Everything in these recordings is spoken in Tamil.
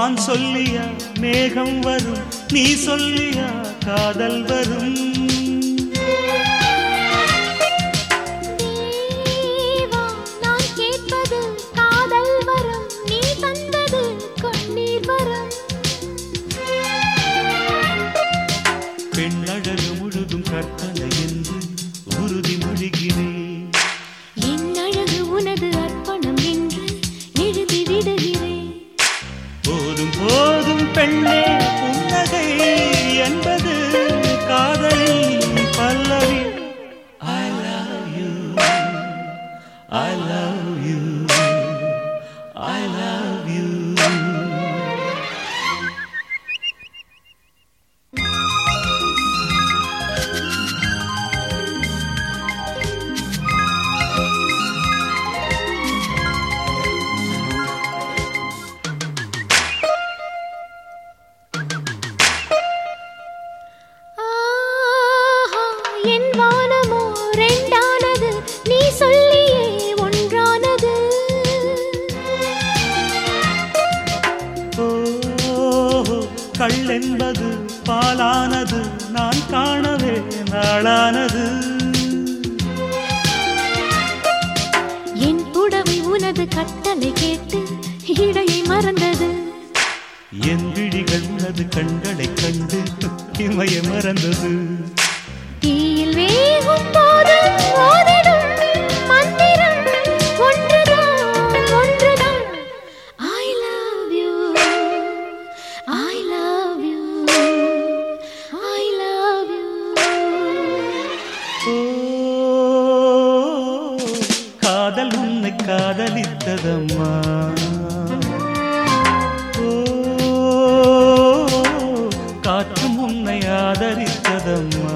வான் சொல்லியா மேகம் வரும் நீ சொல்லியா காதல் வரும் தேவா நான் கேட்பது காதல் வரம் நீ தந்தது கண்ணீர் வரம் பெண்ணழகு முழுதும் கற்பனை என்று உறுதி மொழிகிறேன் என் அழகு உனது அர்ப்பணம் என்று எழுதி விடுகிறேன் போதும் போதும் பெண்ணே புன்னகை என்பது காதலின் பல்லவி I love you I love you I love you ஆஹா என் வானமோ ரெண்டானது நீ சொல்லியே ஒன்றானது ஓ கள்ளென்பது பாலானது நான் காணவே நாளானது என் புடவை உனது கட்டளை கேட்டு இடையை மறந்தது என் விழிகள் உனது கண்களைக் கண்டு இமய மறந்தது தீயில் வேகும் போதும் ஓதிடும் மந்திரம் ஒன்றுதான் ஒன்றுதான் I love you I love you I love you ஓ காதல் உன்னை காதலித்ததம்மா ஓ காற்றும் உன்னை ஆதரித்ததம்மா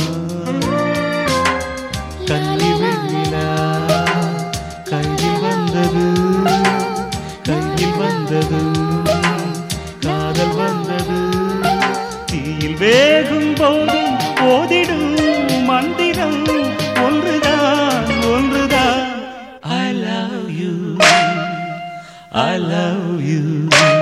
கண்ணி வெண்ணிலா கையில் வந்தது கையில் வந்தது காதல் வந்தது தீயில் வேகும் போதும் போதிடும் மந்திரம் ஒன்றுதான் ஒன்றுதான் I love you I love you